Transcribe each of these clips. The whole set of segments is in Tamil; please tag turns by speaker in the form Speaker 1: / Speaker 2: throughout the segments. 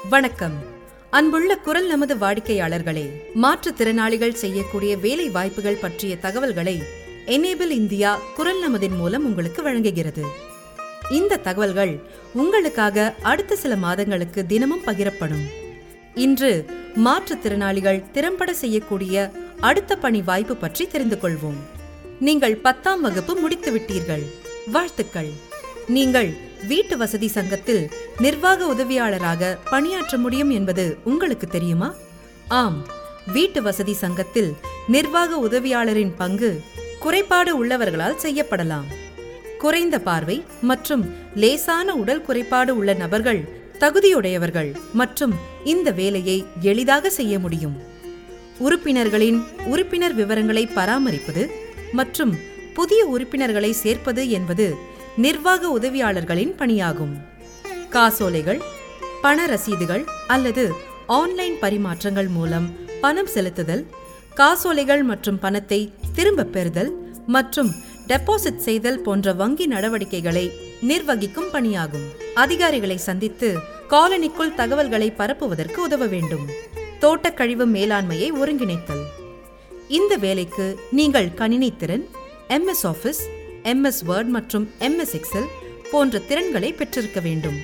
Speaker 1: வணக்கம் அன்புள்ள குரல் நமது வாடிக்கையாளர்களே மாற்றுத்திறனாளிகள் செய்யக்கூடிய வேலை வாய்ப்புகள் பற்றிய தகவல்களை எனேபிள் இந்தியா குரல் நமதின் மூலம் உங்களுக்கு வழங்குகிறது இந்த தகவல்கள் உங்களுக்காக அடுத்த சில மாதங்களுக்கு தினமும் பகிரப்படும் இன்று மாற்றுத்திறனாளிகள் திறம்பட செய்யக்கூடிய அடுத்த பணி வாய்ப்பு பற்றி தெரிந்து கொள்வோம் நீங்கள் பத்தாம் வகுப்பு முடித்து விட்டீர்கள் வாழ்த்துக்கள் நீங்கள் வீட்டு வசதி சங்கத்தில் நிர்வாக உதவியாளராக பணியாற்ற முடியும் என்பது உங்களுக்கு தெரியுமா ஆம் வீட்டு வசதி சங்கத்தில் நிர்வாக உதவியாளரின் பங்கு குறைபாடு உள்ளவர்களால் செய்யப்படலாம் குறைந்த பார்வை மற்றும் லேசான உடல் குறைபாடு உள்ள நபர்கள் தகுதியுடையவர்கள் மற்றும் இந்த வேலையை எளிதாக செய்ய முடியும் உறுப்பினர்களின் உறுப்பினர் விவரங்களை பராமரிப்பது மற்றும் புதிய உறுப்பினர்களை சேர்ப்பது என்பது நிர்வாக உதவியாளர்களின் பணியாகும் காசோலைகள் பண ரசீதுகள் அல்லது ஆன்லைன் பரிமாற்றங்கள் மூலம் பணம் செலுத்துதல் காசோலைகள் மற்றும் பணத்தை திரும்பப் பெறுதல் மற்றும் டெபாசிட் செய்தல் போன்ற வங்கி நடவடிக்கைகளை நிர்வகிக்கும் பணியாகும் அதிகாரிகளை சந்தித்து காலனிக்குள் தகவல்களை பரப்புவதற்கு உதவ வேண்டும் தோட்டக்கழிவு மேலாண்மையை ஒருங்கிணைத்தல் இந்த வேலைக்கு நீங்கள் கணினி திறன் எம்எஸ் ஆஃபீஸ் எம்எஸ் வேர்ட் மற்றும் எம்எஸ் எக்ஸல் போன்ற திறன்களை பெற்றிருக்க வேண்டும்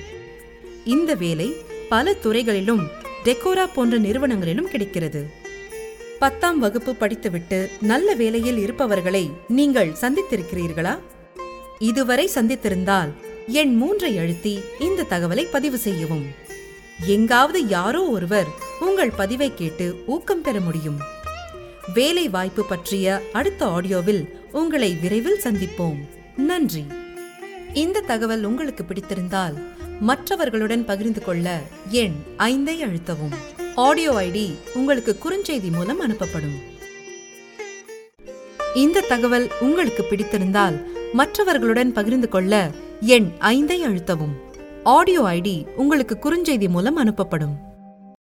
Speaker 1: இந்த வேலை பல துறைகளிலும் டெக்கோரா போன்ற நிறுவனங்களிலும் கிடைக்கிறது பத்தாம் வகுப்பு படித்துவிட்டு நல்ல வேலையில் இருப்பவர்களை நீங்கள் சந்தித்திருக்கிறீர்களா இதுவரை சந்தித்திருந்தால் எண் மூன்றை அழுத்தி இந்த தகவலை பதிவு செய்யவும் எங்காவது யாரோ ஒருவர் உங்கள் பதிவை கேட்டு ஊக்கம் பெற முடியும் வேலை வாய்ப்பு பற்றிய அடுத்த ஆடியோவில் உங்களை விரைவில் சந்திப்போம் நன்றி இந்த தகவல் உங்களுக்கு பிடித்திருந்தால் மற்றவர்களுடன் பகிர்ந்து கொள்ள எண் ஐந்தை அழுத்தவும் ஆடியோ ஐடி உங்களுக்கு குறுஞ்செய்தி மூலம் அனுப்பப்படும் இந்த தகவல் உங்களுக்கு பிடித்திருந்தால் மற்றவர்களுடன் பகிர்ந்து கொள்ள எண் ஐந்தை அழுத்தவும் ஆடியோ ஐடி உங்களுக்கு குறுஞ்செய்தி மூலம் அனுப்பப்படும்